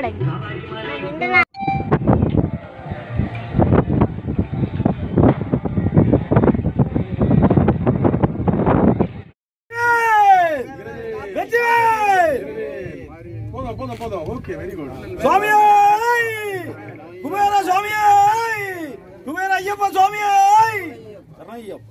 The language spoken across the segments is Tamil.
தொடங்கி இந்த நாள் போதும் போதும் போதும் ஓகே வெரி குட் சுவாமியே குபேர சுவாமியே குபேர ஐயப்பா சுவாமியே சரண ஐயப்பா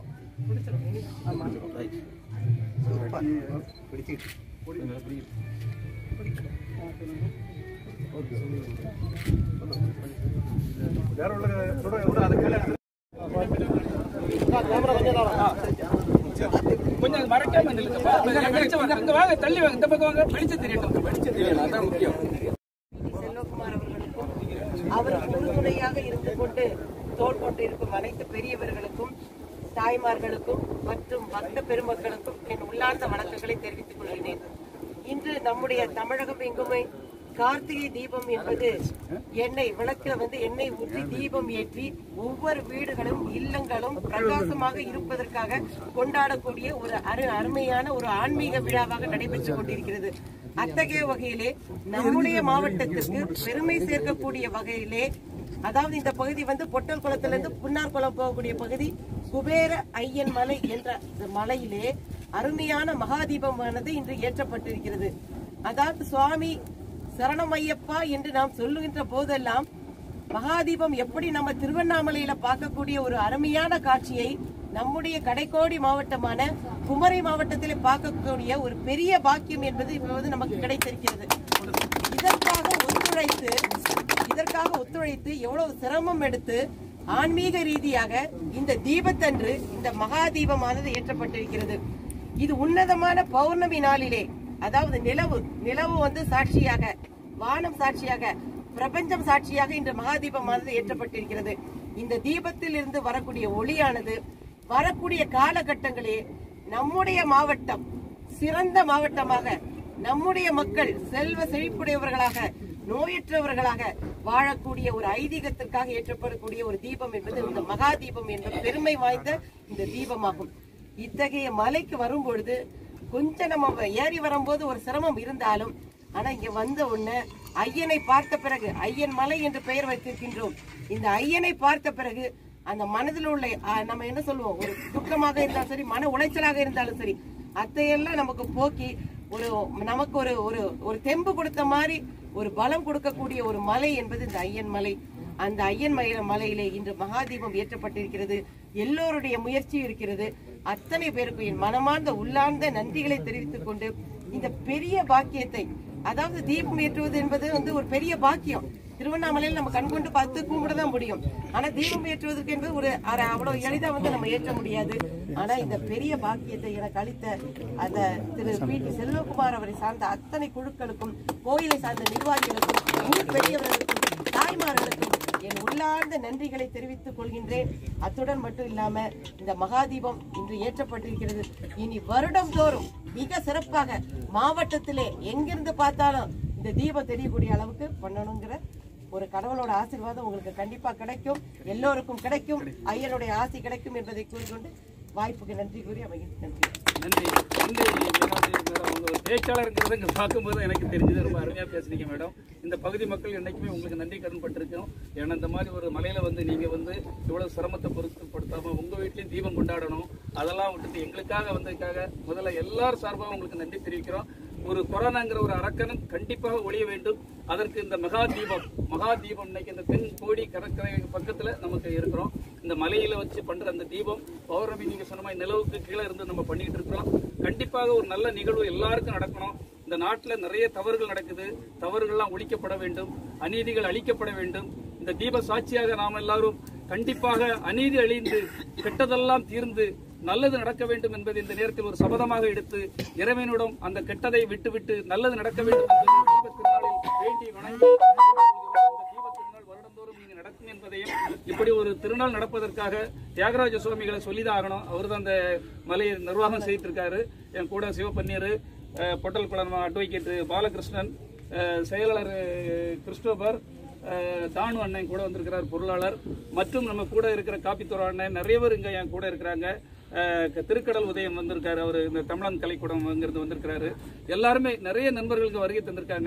வேற உள்ள சொல்ற கூட அதை கீழே எடுத்து கொஞ்சம் மறைக்காம நில்லுங்கப்பா கொஞ்சம் வெளிச்சம் வாங்க அங்க வாங்க தள்ளி வாங்க இந்த பக்கம் வாங்க வெளிச்சம் தெரியட்டும் வெளிச்சம் தெரியல அதான் முக்கியம் செல்வகுமார் அவர்களுக்கும் அவருக்கு உறுதுணையாக இருந்து கொண்டு தோள் கொண்டு இருக்கும் அனைத்து பெரியவர்களுக்கும் தாய்மார்களுக்கும் மற்றும் பக்த பெருமக்களுக்கும் என் உள்ளார்ந்த வணக்கங்களை தெரிவித்துக் கொள்கிறேன் இன்று நம்முடைய தமிழகம் எங்குமே கார்த்திகை தீபம் என்பது எண்ணெய் விளக்குல வந்து எண்ணெய் ஊற்றி தீபம் ஏற்றி ஒவ்வொரு வீடுகளும் இல்லங்களும் பிரகாசமாக இருப்பதற்காக கொண்டாடக்கூடிய ஒரு அரு அருமையான ஒரு ஆன்மீக விழாவாக நடைபெற்றுக் கொண்டிருக்கிறது அத்தகைய வகையிலே நம்முடைய மாவட்டத்திற்கு பெருமை சேர்க்கக்கூடிய வகையிலே அதாவது இந்த பகுதி வந்து பொட்டல் குளத்திலிருந்து புன்னார் குளம் போகக்கூடிய பகுதி குபேர ஐயன் மலை என்ற இந்த மலையிலே அருமையான மகாதீபமானது இன்று ஏற்றப்பட்டிருக்கிறது அதாவது சுவாமி சரணமையப்பா என்று நாம் சொல்லுகின்ற போதெல்லாம் மகாதீபம் எப்படி நம்ம திருவண்ணாமலையில பார்க்கக்கூடிய ஒரு அருமையான காட்சியை நம்முடைய கடைக்கோடி மாவட்டமான குமரி மாவட்டத்திலே பார்க்கக்கூடிய ஒரு பெரிய பாக்கியம் என்பது இப்போது நமக்கு கிடைத்திருக்கிறது இதற்காக ஒத்துழைத்து இதற்காக ஒத்துழைத்து எவ்வளவு சிரமம் எடுத்து ஆன்மீக ரீதியாக இந்த தீபத்தன்று இந்த மகா தீபமானது ஏற்றப்பட்டிருக்கிறது இது உன்னதமான பௌர்ணமி நாளிலே அதாவது நிலவு நிலவு வந்து சாட்சியாக வானம் சாட்சியாக பிரபஞ்சம் சாட்சியாக இன்று மகாதீபமானது ஏற்றப்பட்டிருக்கிறது இந்த தீபத்தில் இருந்து வரக்கூடிய ஒளியானது வரக்கூடிய காலகட்டங்களே நம்முடைய மாவட்டம் சிறந்த மாவட்டமாக நம்முடைய மக்கள் செல்வ செழிப்புடையவர்களாக நோயற்றவர்களாக வாழக்கூடிய ஒரு ஐதீகத்திற்காக ஏற்றப்படக்கூடிய ஒரு தீபம் என்பது இந்த மகா தீபம் என்ற பெருமை வாய்ந்த இந்த தீபமாகும் இத்தகைய மலைக்கு வரும்பொழுது கொஞ்சம் நம்ம ஏறி வரும்போது ஒரு சிரமம் இருந்தாலும் ஆனா இங்க வந்த உடனே ஐயனை பார்த்த பிறகு ஐயன் மலை என்று பெயர் வைத்திருக்கின்றோம் இந்த ஐயனை பார்த்த பிறகு அந்த மனதில் உள்ள ஆ, நம்ம என்ன சொல்லுவோம் ஒரு துக்கமாக இருந்தாலும் சரி மன உளைச்சலாக இருந்தாலும் சரி அத்தையெல்லாம் நமக்கு போக்கி ஒரு நமக்கு ஒரு ஒரு ஒரு தெம்பு கொடுத்த மாதிரி ஒரு பலம் கொடுக்கக்கூடிய ஒரு மலை என்பது இந்த ஐயன் மலை அந்த ஐயன் மயில மலையிலே இன்று மகாதீபம் ஏற்றப்பட்டிருக்கிறது எல்லோருடைய முயற்சி இருக்கிறது அத்தனை பேருக்கும் என் மனமார்ந்த உள்ளார்ந்த நன்றிகளை தெரிவித்துக் கொண்டு இந்த பெரிய பாக்கியத்தை அதாவது தீபம் ஏற்றுவது என்பது வந்து ஒரு பெரிய பாக்கியம் திருவண்ணாமலையில் நம்ம கண்கொண்டு பார்த்து கும்பிட தான் முடியும் ஆனா தீபம் ஏற்றுவதற்கு என்பது ஒரு அர- அவ்வளவு எளிதா வந்து நம்ம ஏற்ற முடியாது ஆனா இந்த பெரிய பாக்கியத்தை எனக்கு அளித்த அந்த திரு பி டி செல்வகுமார் அவரை சார்ந்த அத்தனை குழுக்களுக்கும் கோயிலை சார்ந்த நிர்வாகிகளுக்கும் ஊர் பெரியவர்களுக்கும் தாய்மார்களுக்கும் என் உள்ளார்ந்த நன்றிகளை தெரிவித்துக் கொள்கின்றேன் அத்துடன் மட்டும் இல்லாம இந்த மகாதீபம் இன்று ஏற்றப்பட்டிருக்கிறது இனி வருடம் தோறும் மிக சிறப்பாக மாவட்டத்திலே எங்கிருந்து பார்த்தாலும் இந்த தீபம் தெரியக்கூடிய அளவுக்கு பண்ணணுங்கிற ஒரு கடவுளோட ஆசீர்வாதம் உங்களுக்கு கண்டிப்பா கிடைக்கும் எல்லோருக்கும் கிடைக்கும் ஐயனுடைய ஆசி கிடைக்கும் என்பதை கூறிக்கொண்டு வாய்ப்புக்கு நன்றி கூறி அமைகிறேன் நன்றி நன்றி நன்றி மீனாட்சி மேடம் உங்க ஒரு பேச்சாளருங்கிறத இங்க பார்க்கும்போது எனக்கு தெரிஞ்சது ரொம்ப அருமையா பேசுனீங்க மேடம் இந்த பகுதி மக்கள் என்னைக்குமே உங்களுக்கு நன்றி கடன் பட்டிருக்கோம் ஏன்னா இந்த மாதிரி ஒரு மலையில வந்து நீங்க வந்து இவ்வளவு சிரமத்தை பொருட்படுத்தாம உங்க வீட்லயும் தீபம் கொண்டாடணும் அதெல்லாம் விட்டுட்டு எங்களுக்காக வந்ததுக்காக முதல்ல எல்லார் சார்பாக உங்களுக்கு நன்றி தெரிவிக்கிறோம் ஒரு கொரோனாங்கிற ஒரு அரக்கனும் கண்டிப்பாக ஒழிய வேண்டும் அதற்கு இந்த மகா தீபம் மகா தீபம் இன்னைக்கு இந்த தென் கோடி கடற்கரை பக்கத்துல நமக்கு இருக்கிறோம் இந்த மலையில வச்சு பண்ற அந்த தீபம் பௌர்ணமி நீங்க சொன்ன மாதிரி நிலவுக்கு கீழே இருந்து நம்ம பண்ணிட்டு இருக்கிறோம் கண்டிப்பாக ஒரு நல்ல நிகழ்வு எல்லாருக்கும் நடக்கணும் இந்த நாட்டுல நிறைய தவறுகள் நடக்குது தவறுகள்லாம் ஒழிக்கப்பட வேண்டும் அநீதிகள் அழிக்கப்பட வேண்டும் இந்த தீப சாட்சியாக நாம் எல்லாரும் கண்டிப்பாக அநீதி அழிந்து கெட்டதெல்லாம் தீர்ந்து நல்லது நடக்க வேண்டும் என்பதை இந்த நேரத்தில் ஒரு சபதமாக எடுத்து இறைவனிடம் அந்த கெட்டதை விட்டுவிட்டு நல்லது நடக்க வேண்டும் என்பதை தீபத் திருநாளில் வேண்டி வணங்கி இந்த தீபத் திருநாள் வருடந்தோறும் இங்கு நடக்கும் என்பதையும் இப்படி ஒரு திருநாள் நடப்பதற்காக தியாகராஜ சுவாமிகளை சொல்லிதான் ஆகணும் அவர் தான் அந்த மலையை நிர்வாகம் செய்துட்டு இருக்காரு என் கூட சிவபன்னீர் அஹ், பொட்டல் குளம் அட்வொகேட் பாலகிருஷ்ணன் அஹ், செயலாளர் அஹ், கிறிஸ்டோபர் அஹ், தானு அண்ணன் கூட வந்திருக்கிறார் பொருளாளர் மற்றும் நம்ம கூட இருக்கிற காப்பித்துறை அண்ணன் நிறைய பேர் இங்க என் கூட இருக்கிறாங்க அஹ், க- திருக்கடல் உதயம் வந்திருக்காரு அவர் இந்த தமிழன் கலைக்கூடம் அங்கிருந்து வந்திருக்கிறாரு எல்லாருமே நிறைய நண்பர்களுக்கு வருகை தந்திருக்காங்க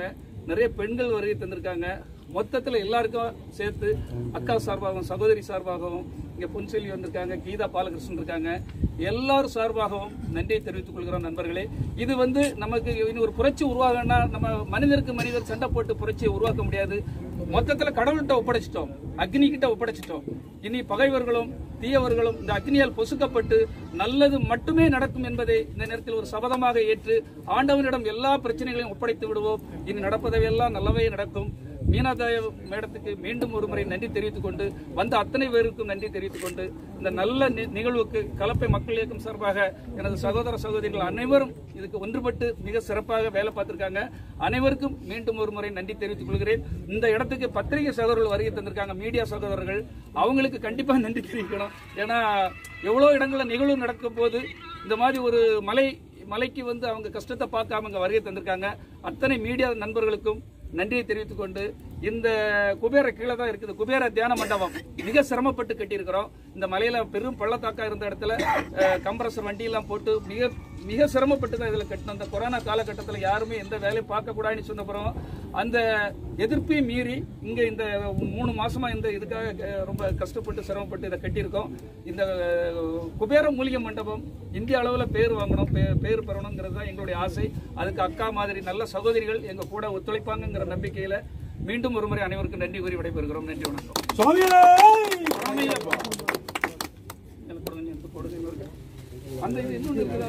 நிறைய பெண்கள் வருகை தந்திருக்காங்க மொத்தத்துல எல்லாருக்கும் சேர்த்து அக்கா சார்பாகவும் சகோதரி சார்பாகவும் இங்க பொன்செல்வி வந்திருக்காங்க கீதா பாலகிருஷ்ணன் இருக்காங்க எல்லாரும் சார்பாகவும் நன்றியை தெரிவித்துக் கொள்கிறோம் நண்பர்களே இது வந்து நமக்கு இனி ஒரு புரட்சி உருவாகனா நம்ம மனிதருக்கு மனிதர் சண்டை போட்டு புரட்சியை உருவாக்க முடியாது மொத்தத்துல கடவுள்கிட்ட ஒப்படைச்சிட்டோம் அக்னி கிட்ட ஒப்படைச்சிட்டோம் இனி பகைவர்களும் தீயவர்களும் இந்த அக்னியால் பொசுக்கப்பட்டு நல்லது மட்டுமே நடக்கும் என்பதை இந்த நேரத்தில் ஒரு சபதமாக ஏற்று ஆண்டவனிடம் எல்லா பிரச்சனைகளையும் ஒப்படைத்து விடுவோம் இனி நடப்பதையெல்லாம் நல்லவே நடக்கும் மீனாதாய மேடத்துக்கு மீண்டும் ஒரு முறை நன்றி தெரிவித்துக் கொண்டு வந்த அத்தனை பேருக்கும் நன்றி தெரிவித்துக் கொண்டு இந்த நல்ல நி- நிகழ்வுக்கு கலப்பை மக்கள் இயக்கம் சார்பாக எனது சகோதர சகோதரிகள் அனைவரும் இதுக்கு ஒன்றுபட்டு மிக சிறப்பாக வேலை பார்த்திருக்காங்க அனைவருக்கும் மீண்டும் ஒரு முறை நன்றி தெரிவித்துக் கொள்கிறேன் இந்த இடத்துக்கு பத்திரிகை சகோதரர்கள் வருகை தந்திருக்காங்க மீடியா சகோதரர்கள் அவங்களுக்கு கண்டிப்பா நன்றி தெரிவிக்கணும் ஏன்னா எவ்வளவு இடங்கள்ல நிகழ்வு நடக்கும் போது இந்த மாதிரி ஒரு மலை மலைக்கு வந்து அவங்க கஷ்டத்தை பார்க்காம இங்க வருகை தந்திருக்காங்க அத்தனை மீடியா நண்பர்களுக்கும் நன்றியை தெரிவித்துக் கொண்டு இந்த குபேர கீழே தான் இருக்குது குபேர தியான மண்டபம் மிக சிரமப்பட்டு கட்டியிருக்கிறோம் இந்த மலையில பெரும் பள்ளத்தாக்கா இருந்த இடத்துல அஹ், கம்ப்ரஸர் வண்டி எல்லாம் போட்டு மிக மிக சிரமப்பட்டு தான் இதுல கட்டணும் அந்த கொரோனா காலகட்டத்தில் யாருமே எந்த வேலையும் பார்க்க கூடாதுன்னு சொன்ன பிறகு அந்த எதிர்ப்பையும் மீறி இங்க இந்த மூணு மாசமா இந்த இதுக்காக அஹ், ரொம்ப கஷ்டப்பட்டு சிரமப்பட்டு இதை கட்டியிருக்கோம் இந்த அஹ், குபேர மூலிகை மண்டபம் இந்திய அளவில் பேர் வாங்கணும் பே- பேர் பெறணுங்கிறது தான் எங்களுடைய ஆசை அதுக்கு அக்கா மாதிரி நல்ல சகோதரிகள் எங்க கூட ஒத்துழைப்பாங்கங்கிற நம்பிக்கையில மீண்டும் ஒரு முறை அனைவருக்கும் நன்றி கூறி விடைபெறுகிறோம் நன்றி வணக்கம் சுவாமியே ராமையப்பா. எனக்கு கொடுங்க, எனக்கு கொடுங்க, இவருக்கு. அந்த இது இன்னொன்று இருக்குதா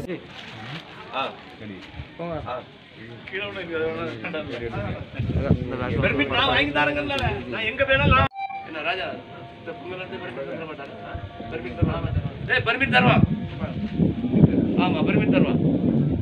பெர்மிட் நான் வாங்கி தரேங்கல்ல நான் எங்க வேணாலும் நான் என்ன ராஜா இந்த பொங்கல் வந்து பெர்மிட் தர மாட்டாங்க பெர்மிட் தருவா டேய் பெர்மிட் தருவா ஆமா பெர்மிட் தருவா